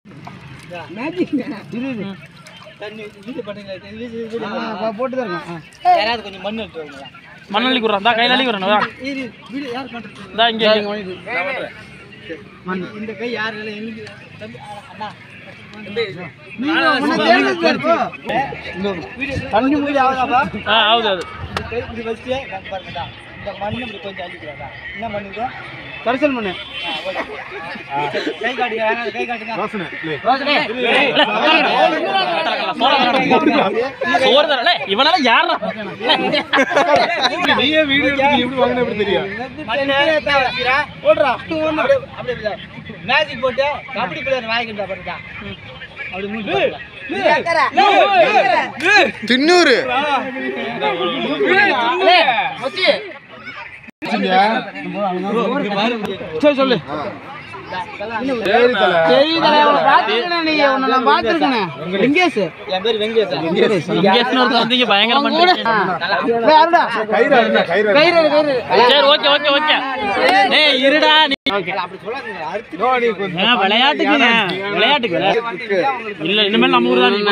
தண்ணி வீடு பண்ணுங்களா வீடு வீடு போட்டு தான் இருக்கோம் யாராவது கொஞ்சம் மண் எடுத்து வருங்களா மண் அள்ளி கொடுறா இந்தா கையில் அள்ளி கொடுறேன் இது வீடு யார் பண்ணுறது இந்தா இங்கே இந்த கை யார் இல்லை எனக்கு தம்பி ஆ, அண்ணா தண்ணி மூடி ஆகுதாப்பா ஆ ஆகுது அது இந்த கை இப்படி வச்சுட்டு நான் பாருங்கடா இந்த மண் இப்படி கொஞ்சம் அள்ளிக்கிறாடா என்ன மண் இது கரிசல் பண்ணு ஆ, ஓகே. கை காட்டுங்க யாராவது கை காட்டுங்க சோறு தரல இவனால யாரா நீயே வீடியோ எடுத்து எப்படி வாங்கின எப்படி தெரியும் மேஜிக் போட்டு கபடி பிளேயர் வாங்கிக்கிட்டா பாருங்க அப்படி மூடி தின்னூறு சரி சொல்லு சரி தல தெரியுதா அவனை பார்த்துருக்கேன் நீ உன்னை நான் பார்த்துருக்கேன் லிங்கேஷ் என் பேர் வெங்கடேசன் இங்கேருந்து ஒருத்தர் வந்தீங்க பயங்கர பண்ணிட்டு யாருடா கயிறு அருணா கயிறு அருணா. கயிறு கயிறு சரி ஓகே ஓகே ஓகே ஏய் இருடா நீ நோ, நீ கொஞ்சம் ஏன் விளையாட்டுக்குங்க விளையாட்டுக்கு இல்ல இனிமேல் நம்ம ஊர் தான்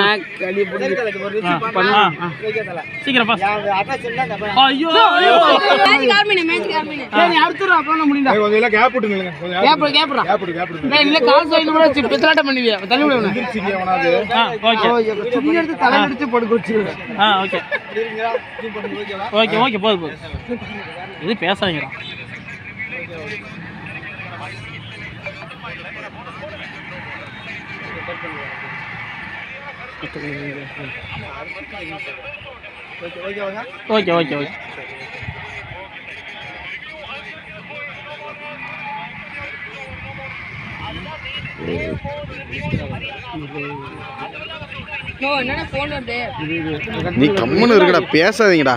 சீக்கிரம் பா ஐயோ ஐயோ ஏய், நீ அடுத்துடுறா அப்புறம் நான் முடியல ஏய், கொஞ்சம் எல்லாம் கேப் விட்டு நில்லுங்க கொஞ்சம் கேப் கேப்ரா கேப் விட்டு கேப் விட்டு டேய் இல்ல கால் சைடு கூட சி- பித்தலாட்டம் பண்ணுவியா தள்ளி விடுவேன் எந்திரிச்சிங்க அவனாவது ஆ ஓகே துணி எடுத்து தலை அடிச்சு படுக்க வச்சிருவேன் ஆ ஓகே ஓகே ஓகே போதும் போதும் இது பேசாதீங்க ஓகே ஓகே ஓகே நீ கம்முன்னு இருக்கடா பேசாதீங்கடா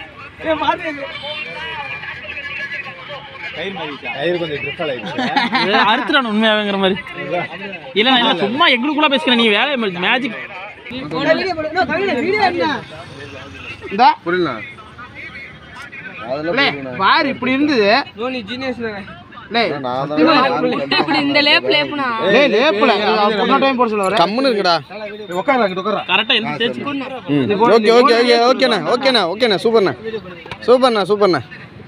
கயிறு கொஞ்சம் ட்ரிஃபால் ஆயிடுச்சு அறுத்துறான் உண்மையாவேங்கிற மாதிரி இல்ல நான் இல்ல சும்மா எங்களுக்குள்ள பேசுகிறேன் நீ வேலையை மேஜிக் இந்தா புரியல லே, பாரு இப்படி இருந்தது லே, இந்த லேப் லேப்னா லே, லேப்புல. அது பொண்ணு time போட சொல்ல வரேன். கம்முன்னு இருக்கடா உட்கார அங்கிட்டு உட்கார கரெக்டா எந்த தேய்ச்சி ம் ஓகே ஓகே ஓகே ஓகேண்ணா ஓகேண்ணா ஓகேண்ணா சூப்பர்ண்ணா சூப்பர்ண்ணா சூப்பர்ண்ணா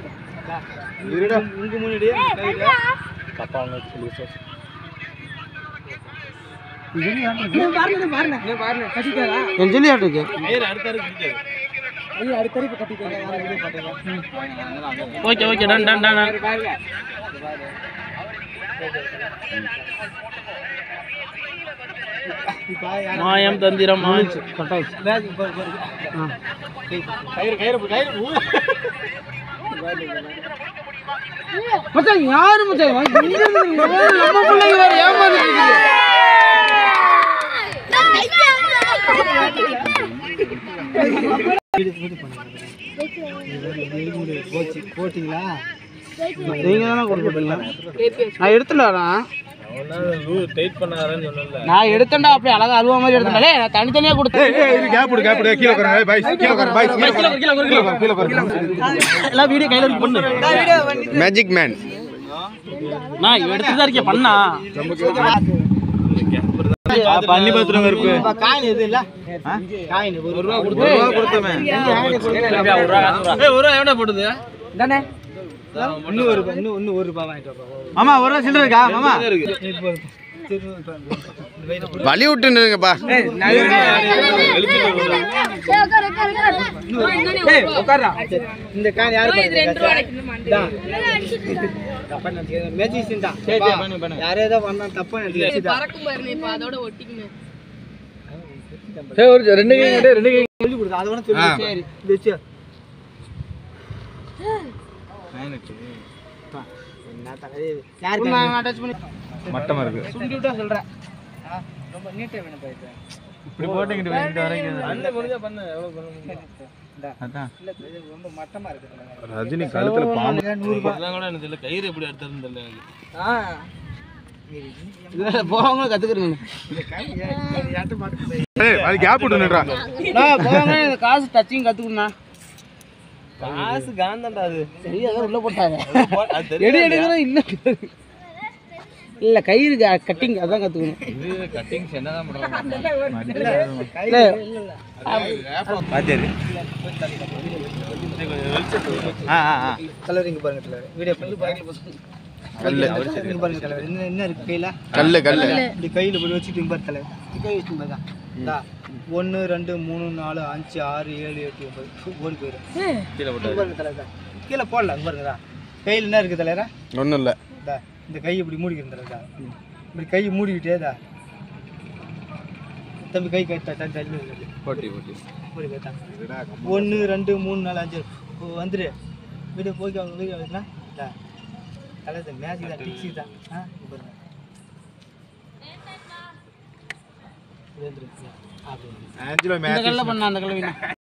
உங்க முன்னாடி என் ஜெல்லி ஆட்டு இருக்கு. Okay okay done done done done. மாயம் தந்திரம் மாயம் மேஜிக் போட்டு ஆ. கயிறு கயிறு கயிறு ஊ. மச்சான், யாரு மச்சான்? இங்க இருந்து எவ்வளவு நம்ம பிள்ளைங்க வேற ஏமாந்துட்டு இருக்குது. போச்சு போட்டிங்களா நீங்க தானே கொடுப்பீங்க நான் எடுத்துடா நான் எடுத்தேன்டா அப்படியே அழகா அழுவா மாதிரி எடுத்தேன்டா நான் தனித்தனியா கொடுத்தேன் இது கேப் விடு கேப் விடு கீழே உட்காருங்க பாய் கீழே உட்காரு பாய் கீழே உட்காரு கீழே உட்காரு, கீழே உட்காரு. கீழே உட்காரு எல்லாம் வீடியோ கையில இருக்கு பண்ணு மேஜிக் மேன் நான் இவன் எடுத்து தான் இருக்கேன் பண்ணா பண்ணி பத்திரம் இருப்பு இப்ப காயின் எது இல்ல காயின் ஒரு ரூபா கொடுத்து ஒரு ரூபா கொடுத்தமே ஒரு ரூபா எவ்வளோ போடுது தானே இன்னும் ஒரு இன்னும் இன்னும் ஒரு ரூபாய் வாங்கிட்டு வரோம் மாமா ஒரு ரூபா சில்லறை இருக்கா மாமா வழி விட்டு நிறுங்கப்பா இந்த காயின் யாரு இது ரெண்டு ரூபா எனக்கு இன்னும் மண்டை. மேஜிக் தான் யாரே ஏதோ பண்ணா தப்பா நினைச்சு பறக்கும் பாருங்க இப்ப அதோட ஒட்டிக்குமே சொல்லி கொடுத்தா அதை வேணா சொல்லி சரி இது வச்சு அப்பா, என்ன தலை, யாரு காயின்? நான் டச் பண்ணி மட்டமா இருக்கு சுண்டி விட்டா சொல்றேன் ஆ, ரொம்ப நீட்டா வேணும் போயிட்டு இப்படி போட்டுக்கிட்டு வேண்டிட்டு வரைக்கும் அந்த முடிஞ்சா பண்ணு எவ்வளவு பண்ண முடியும் அதான் இல்ல இது ரொம்ப மட்டமா இருக்கு ரஜினி கழுத்துல பாம்பு நூறு ரூபாய் கயிறு எப்படி எடுத்ததுன்னு தெரியல ஆ இதுல போகவங்களும் கத்துக்கிறேன் இந்த காயின் யா- யார்கிட்ட மாட்டுது? ஏய் அது கேப் விட்டு நின்றா நான் போகவங்க இந்த காசு டச்சிங் கத்துக்கணும் காசு காந்தாண்டா அது சரி அதான் உள்ள போட்டாங்க எடி எடுக்கிறோம் இல்ல இல்லை கயிறு கட்டிங் அதான் கற்றுக்கணும் இது கட்டிங்ஸ் என்னதான் பண்றாங்க இல்லை பாத்தியாரு ஆ ஆ ஆ தலைவர் இங்க பாருங்க தலைவர் வீடியோ பண்ணி கல்லு இங்க பாருங்க தலைவர் என்ன என்ன இருக்கு கையில கல்லு கல்லு இப்படி கையில இப்படி வச்சுட்டு இங்க பாரு தலைவர் இப்படி கை வச்சுட்டு பாரு இந்தா ஒன்று ரெண்டு மூணு நாலு அஞ்சு ஆறு ஏழு எட்டு ஒன்பது ஃபு, ஓடி போயிடும் கீழே இங்க பாருங்க தலைவர் கீழே போடல இங்க பாருங்கடா கையில் என்ன இருக்கு தலைவரா ஒன்றும் இல்லை இந்தா இந்த கை இப்படி மூடிக்கிறேன் தலைவரா இப்படி கை மூடிக்கிட்டேதா தம்பி கை கை தள்ளி தள்ளி போட்டி போட்டி மூடி கேட்டா ஒன்று ரெண்டு மூணு நாலு அஞ்சு ஓ, வந்துரு வீடியோ போய்க்கு அவங்க வீடியோ வருதுண்ணா இந்தா கலர் மேஜிக் தான் டிக்ஸி தான் ஆ இங்க பாருங்க இது வந்துரு. அப்படி ஆஞ்சிலோ இந்த கல்ல பண்ண அந்த கல்ல வேணும்